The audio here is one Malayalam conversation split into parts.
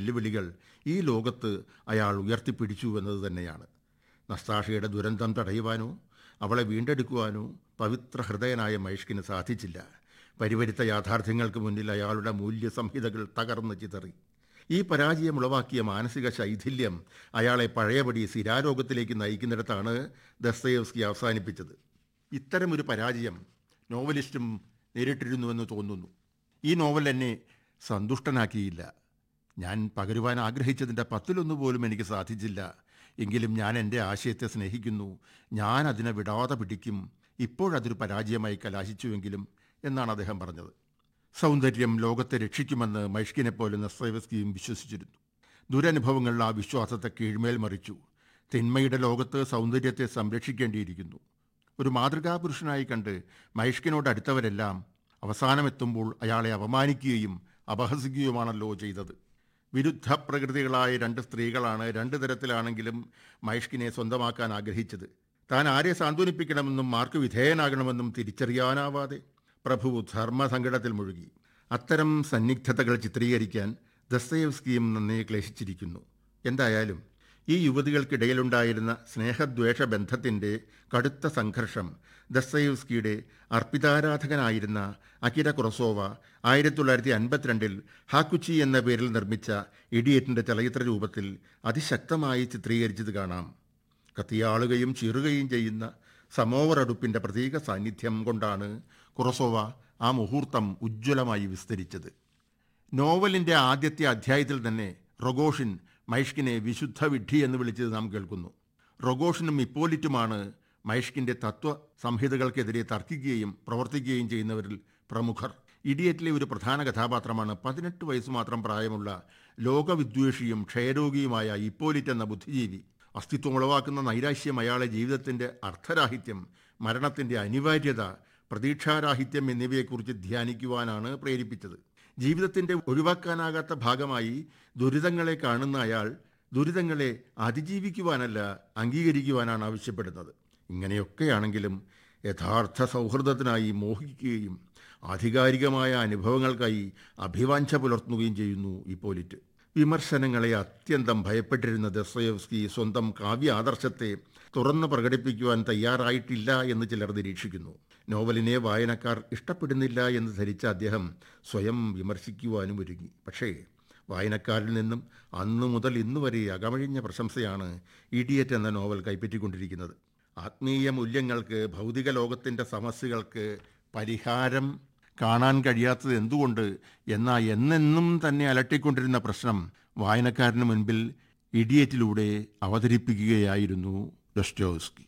വെല്ലുവിളികൾ ഈ ലോകത്ത് അയാൾ ഉയർത്തിപ്പിടിച്ചു എന്നത് തന്നെയാണ് നസ്താഷയുടെ ദുരന്തം തടയുവാനോ അവളെ വീണ്ടെടുക്കുവാനോ പവിത്ര ഹൃദയനായ മൈഷ്കിന് സാധിച്ചില്ല പരിവരുത്ത യാഥാർത്ഥ്യങ്ങൾക്ക് മുന്നിൽ അയാളുടെ മൂല്യസംഹിതകൾ തകർന്ന് ചിതറി ഈ പരാജയം ഉളവാക്കിയ മാനസിക ശൈഥില്യം അയാളെ പഴയപടി സിരാരോഗത്തിലേക്ക് നയിക്കുന്നിടത്താണ് ദസ്തയേവ്സ്കി അവസാനിപ്പിച്ചത് ഇത്തരമൊരു പരാജയം നോവലിസ്റ്റും നേരിട്ടിരുന്നുവെന്ന് തോന്നുന്നു ഈ നോവൽ എന്നെ സന്തുഷ്ടനാക്കിയില്ല ഞാൻ പകരുവാൻ ആഗ്രഹിച്ചതിൻ്റെ പത്തിലൊന്നു പോലും എനിക്ക് സാധിച്ചില്ല എങ്കിലും ഞാൻ എൻ്റെ ആശയത്തെ സ്നേഹിക്കുന്നു ഞാൻ അതിനെ വിടാതെ പിടിക്കും ഇപ്പോഴതൊരു പരാജയമായി കലാശിച്ചുവെങ്കിലും എന്നാണ് അദ്ദേഹം പറഞ്ഞത് സൗന്ദര്യം ലോകത്തെ രക്ഷിക്കുമെന്ന് മൈഷ്കിനെ പോലെ നസ്തേവസ്കിയും വിശ്വസിച്ചിരുന്നു ദുരനുഭവങ്ങൾ ആ വിശ്വാസത്തെ കീഴ്മേൽ മറിച്ചു തിന്മയുടെ ലോകത്ത് സൗന്ദര്യത്തെ സംരക്ഷിക്കേണ്ടിയിരിക്കുന്നു ഒരു മാതൃകാപുരുഷനായി കണ്ട് മൈഷ്കിനോട് അടുത്തവരെല്ലാം അവസാനമെത്തുമ്പോൾ അയാളെ അപമാനിക്കുകയും അപഹസിക്കുകയുമാണല്ലോ ചെയ്തത് വിരുദ്ധ പ്രകൃതികളായ രണ്ട് സ്ത്രീകളാണ് രണ്ട് തരത്തിലാണെങ്കിലും മൈഷ്കിനെ സ്വന്തമാക്കാൻ ആഗ്രഹിച്ചത് താൻ ആരെ സാന്ത്വനിപ്പിക്കണമെന്നും മാർക്ക് വിധേയനാകണമെന്നും തിരിച്ചറിയാനാവാതെ പ്രഭു ധർമ്മസങ്കടത്തിൽ മുഴുകി അത്തരം സന്നിഗ്ധതകൾ ചിത്രീകരിക്കാൻ ദസ്തയേവ്സ്കിയും നന്നേ ക്ലേശിച്ചിരിക്കുന്നു എന്തായാലും ഈ യുവതികൾക്കിടയിലുണ്ടായിരുന്ന സ്നേഹദ്വേഷ ബന്ധത്തിൻ്റെ കടുത്ത സംഘർഷം ദസ്തയേവ്സ്കിയുടെ അർപ്പിതാരാധകനായിരുന്ന അകിര കുറസോവ ആയിരത്തി തൊള്ളായിരത്തി അൻപത്തിരണ്ടിൽ ഹാക്കുച്ചി എന്ന പേരിൽ നിർമ്മിച്ച ഇഡിയറ്റിൻ്റെ ചലച്ചിത്ര രൂപത്തിൽ അതിശക്തമായി ചിത്രീകരിച്ചത് കാണാം കത്തിയാളുകയും ചീറുകയും ചെയ്യുന്ന സമോവർ അടുപ്പിൻ്റെ പ്രതീക സാന്നിധ്യം കൊണ്ടാണ് കുറസോവ ആ മുഹൂർത്തം ഉജ്ജ്വലമായി വിസ്തരിച്ചത് നോവലിൻ്റെ ആദ്യത്തെ അധ്യായത്തിൽ തന്നെ റൊഗോഷിൻ മൈഷ്കിനെ വിശുദ്ധ വിഡ്ഢി എന്ന് വിളിച്ചത് നാം കേൾക്കുന്നു റൊഗോഷിനും ഇപ്പോലിറ്റുമാണ് മൈഷ്കിൻ്റെ തത്വ സംഹിതകൾക്കെതിരെ തർക്കിക്കുകയും പ്രവർത്തിക്കുകയും ചെയ്യുന്നവരിൽ പ്രമുഖർ ഇഡിയറ്റിലെ ഒരു പ്രധാന കഥാപാത്രമാണ് പതിനെട്ട് വയസ്സ് മാത്രം പ്രായമുള്ള ലോകവിദ്വേഷിയും ക്ഷയരോഗിയുമായ ഇപ്പോലിറ്റ് എന്ന ബുദ്ധിജീവി അസ്തിത്വം ഉളവാക്കുന്ന നൈരാശ്യം അയാളെ ജീവിതത്തിൻ്റെ അർത്ഥരാഹിത്യം മരണത്തിൻ്റെ അനിവാര്യത പ്രതീക്ഷാരാഹിത്യം എന്നിവയെക്കുറിച്ച് ധ്യാനിക്കുവാനാണ് പ്രേരിപ്പിച്ചത് ജീവിതത്തിൻ്റെ ഒഴിവാക്കാനാകാത്ത ഭാഗമായി ദുരിതങ്ങളെ കാണുന്ന അയാൾ ദുരിതങ്ങളെ അതിജീവിക്കുവാനല്ല അംഗീകരിക്കുവാനാണ് ആവശ്യപ്പെടുന്നത് ഇങ്ങനെയൊക്കെയാണെങ്കിലും യഥാർത്ഥ സൗഹൃദത്തിനായി മോഹിക്കുകയും ആധികാരികമായ അനുഭവങ്ങൾക്കായി അഭിവാഞ്ച പുലർത്തുകയും ചെയ്യുന്നു ഇപ്പോലിറ്റ് വിമർശനങ്ങളെ അത്യന്തം ഭയപ്പെട്ടിരുന്ന ദസ്തയേവ്സ്കി സ്വന്തം കാവ്യ ആദർശത്തെ തുറന്ന് പ്രകടിപ്പിക്കുവാൻ തയ്യാറായിട്ടില്ല എന്ന് ചിലർ നിരീക്ഷിക്കുന്നു നോവലിനെ വായനക്കാർ ഇഷ്ടപ്പെടുന്നില്ല എന്ന് ധരിച്ച അദ്ദേഹം സ്വയം വിമർശിക്കുവാനും ഒരുങ്ങി പക്ഷേ വായനക്കാരിൽ നിന്നും അന്നു മുതൽ ഇന്നു വരെ അകമഴിഞ്ഞ പ്രശംസയാണ് ഇഡിയറ്റ് എന്ന നോവൽ കൈപ്പറ്റിക്കൊണ്ടിരിക്കുന്നത് ആത്മീയ മൂല്യങ്ങൾക്ക് ഭൗതിക ലോകത്തിൻ്റെ സമസ്യകൾക്ക് പരിഹാരം കാണാൻ കഴിയാത്തത് എന്തുകൊണ്ട് എന്ന എന്നെന്നും തന്നെ അലട്ടിക്കൊണ്ടിരുന്ന പ്രശ്നം വായനക്കാരന് മുൻപിൽ ഇഡിയറ്റിലൂടെ അവതരിപ്പിക്കുകയായിരുന്നു ഡൊസ്റ്റോസ്കി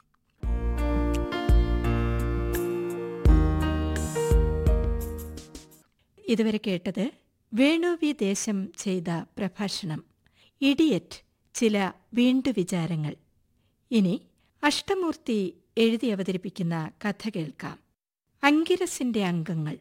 ഇതുവരെ കേട്ടത് വേണു വി ദേശം ചെയ്ത പ്രഭാഷണം ഇഡിയറ്റ് ചില വീണ്ടു വിചാരങ്ങൾ ഇനി അഷ്ടമൂർത്തി എഴുതി അവതരിപ്പിക്കുന്ന കഥ കേൾക്കാം അങ്കിരസിന്റെ അംഗങ്ങൾ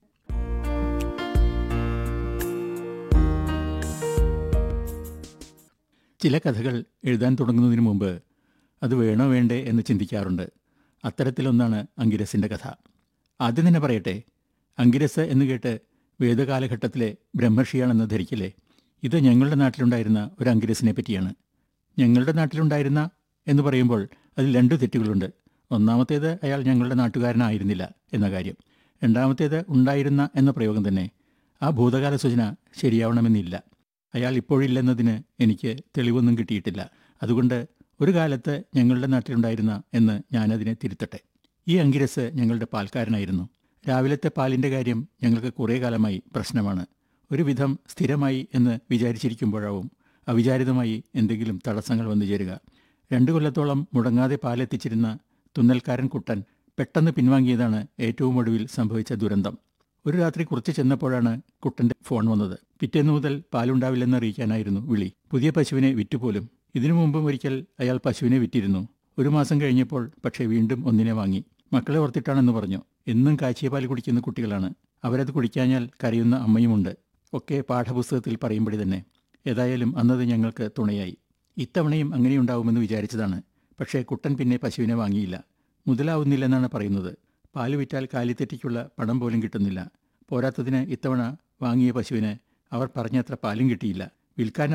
ചില കഥകൾ എഴുതാൻ തുടങ്ങുന്നതിന് മുമ്പ് അത് വേണോ വേണ്ടേ എന്ന് ചിന്തിക്കാറുണ്ട് അത്തരത്തിലൊന്നാണ് അങ്കിരസിൻ്റെ കഥ ആദ്യം തന്നെ പറയട്ടെ അങ്കിരസ് എന്ന് കേട്ട് വേദകാലഘട്ടത്തിലെ ബ്രഹ്മർഷിയാണെന്ന് ധരിക്കില്ലേ ഇത് ഞങ്ങളുടെ നാട്ടിലുണ്ടായിരുന്ന ഒരു അങ്കിരസിനെ പറ്റിയാണ് ഞങ്ങളുടെ നാട്ടിലുണ്ടായിരുന്ന എന്ന് പറയുമ്പോൾ അതിൽ രണ്ടു തെറ്റുകളുണ്ട് ഒന്നാമത്തേത് അയാൾ ഞങ്ങളുടെ നാട്ടുകാരനായിരുന്നില്ല എന്ന കാര്യം രണ്ടാമത്തേത് ഉണ്ടായിരുന്ന എന്ന പ്രയോഗം തന്നെ ആ ഭൂതകാല സൂചന ശരിയാവണമെന്നില്ല അയാൾ ഇപ്പോഴില്ലെന്നതിന് എനിക്ക് തെളിവൊന്നും കിട്ടിയിട്ടില്ല അതുകൊണ്ട് ഒരു കാലത്ത് ഞങ്ങളുടെ നാട്ടിലുണ്ടായിരുന്ന എന്ന് ഞാനതിനെ തിരുത്തട്ടെ ഈ അങ്കിരസ് ഞങ്ങളുടെ പാൽക്കാരനായിരുന്നു രാവിലത്തെ പാലിൻ്റെ കാര്യം ഞങ്ങൾക്ക് കുറേ കാലമായി പ്രശ്നമാണ് ഒരുവിധം സ്ഥിരമായി എന്ന് വിചാരിച്ചിരിക്കുമ്പോഴാവും അവിചാരിതമായി എന്തെങ്കിലും തടസ്സങ്ങൾ വന്നു ചേരുക രണ്ടു കൊല്ലത്തോളം മുടങ്ങാതെ പാലെത്തിച്ചിരുന്ന തുന്നൽക്കാരൻ കുട്ടൻ പെട്ടെന്ന് പിൻവാങ്ങിയതാണ് ഏറ്റവും ഒടുവിൽ സംഭവിച്ച ദുരന്തം ഒരു രാത്രി കുറച്ച് ചെന്നപ്പോഴാണ് കുട്ടന്റെ ഫോൺ വന്നത് പിറ്റേന്ന് മുതൽ പാലുണ്ടാവില്ലെന്ന് അറിയിക്കാനായിരുന്നു വിളി പുതിയ പശുവിനെ വിറ്റുപോലും ഇതിനു മുമ്പും ഒരിക്കൽ അയാൾ പശുവിനെ വിറ്റിരുന്നു ഒരു മാസം കഴിഞ്ഞപ്പോൾ പക്ഷേ വീണ്ടും ഒന്നിനെ വാങ്ങി മക്കളെ ഓർത്തിട്ടാണെന്ന് പറഞ്ഞു എന്നും കാച്ചിയ പാൽ കുടിക്കുന്ന കുട്ടികളാണ് അവരത് കുടിക്കാഞ്ഞാൽ കരയുന്ന അമ്മയുമുണ്ട് ഒക്കെ പാഠപുസ്തകത്തിൽ പറയുമ്പടി തന്നെ ഏതായാലും അന്നത് ഞങ്ങൾക്ക് തുണയായി ഇത്തവണയും അങ്ങനെയുണ്ടാവുമെന്ന് വിചാരിച്ചതാണ് പക്ഷേ കുട്ടൻ പിന്നെ പശുവിനെ വാങ്ങിയില്ല മുതലാവുന്നില്ലെന്നാണ് പറയുന്നത് പാല് വിറ്റാൽ കാലിത്തെറ്റിക്കുള്ള പണം പോലും കിട്ടുന്നില്ല പോരാത്തതിന് ഇത്തവണ വാങ്ങിയ പശുവിന് അവർ പറഞ്ഞത്ര പാലും കിട്ടിയില്ല വിൽക്കാൻ